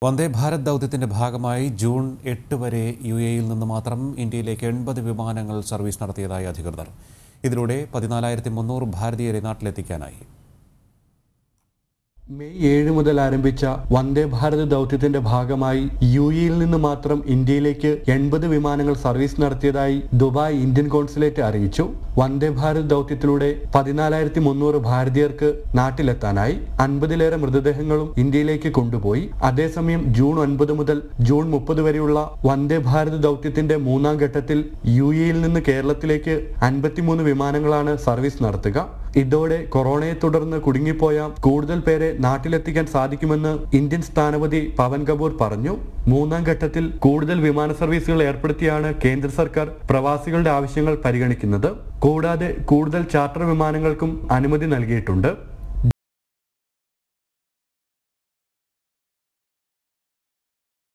വന്ദേ ഭാരത് ദൗത്യത്തിന്റെ ഭാഗമായി ജൂൺ എട്ട് വരെ യു എയിൽ നിന്ന് മാത്രം ഇന്ത്യയിലേക്ക് എൺപത് വിമാനങ്ങൾ സർവീസ് നടത്തിയതായി അധികൃതർ ഇതിലൂടെ പതിനാലായിരത്തി മുന്നൂറ് ഭാരതീയരെ നാട്ടിലെത്തിക്കാനായി മെയ് ഏഴ് മുതൽ ആരംഭിച്ച വന്ദേ ഭാരത് ദൗത്യത്തിന്റെ ഭാഗമായി യു ഇയിൽ നിന്ന് മാത്രം ഇന്ത്യയിലേക്ക് എൺപത് വിമാനങ്ങൾ സർവീസ് നടത്തിയതായി ദുബായ് ഇന്ത്യൻ കോൺസുലേറ്റ് അറിയിച്ചു വന്ദേ ഭാരത് ദൗത്യത്തിലൂടെ പതിനാലായിരത്തി മുന്നൂറ് ഭാരതീയർക്ക് നാട്ടിലെത്താനായി അൻപതിലേറെ മൃതദേഹങ്ങളും ഇന്ത്യയിലേക്ക് കൊണ്ടുപോയി അതേസമയം ജൂൺ ഒൻപത് മുതൽ ജൂൺ മുപ്പത് വരെയുള്ള വന്ദേ ഭാരത് ദൗത്യത്തിന്റെ മൂന്നാം ഘട്ടത്തിൽ യു എയിൽ നിന്ന് കേരളത്തിലേക്ക് അൻപത്തിമൂന്ന് വിമാനങ്ങളാണ് സർവീസ് നടത്തുക ഇതോടെ കൊറോണയെ തുടർന്ന് കുടുങ്ങിപ്പോയ കൂടുതൽ പേരെ നാട്ടിലെത്തിക്കാൻ സാധിക്കുമെന്ന് ഇന്ത്യൻ സ്ഥാനപതി പവൻ കപൂർ പറഞ്ഞു മൂന്നാം ഘട്ടത്തിൽ കൂടുതൽ വിമാന സർവീസുകൾ ഏർപ്പെടുത്തിയാണ് കേന്ദ്ര സർക്കാർ പ്രവാസികളുടെ ആവശ്യങ്ങൾ പരിഗണിക്കുന്നത് കൂടാതെ കൂടുതൽ ചാർട്ടർ വിമാനങ്ങൾക്കും അനുമതി നൽകിയിട്ടുണ്ട്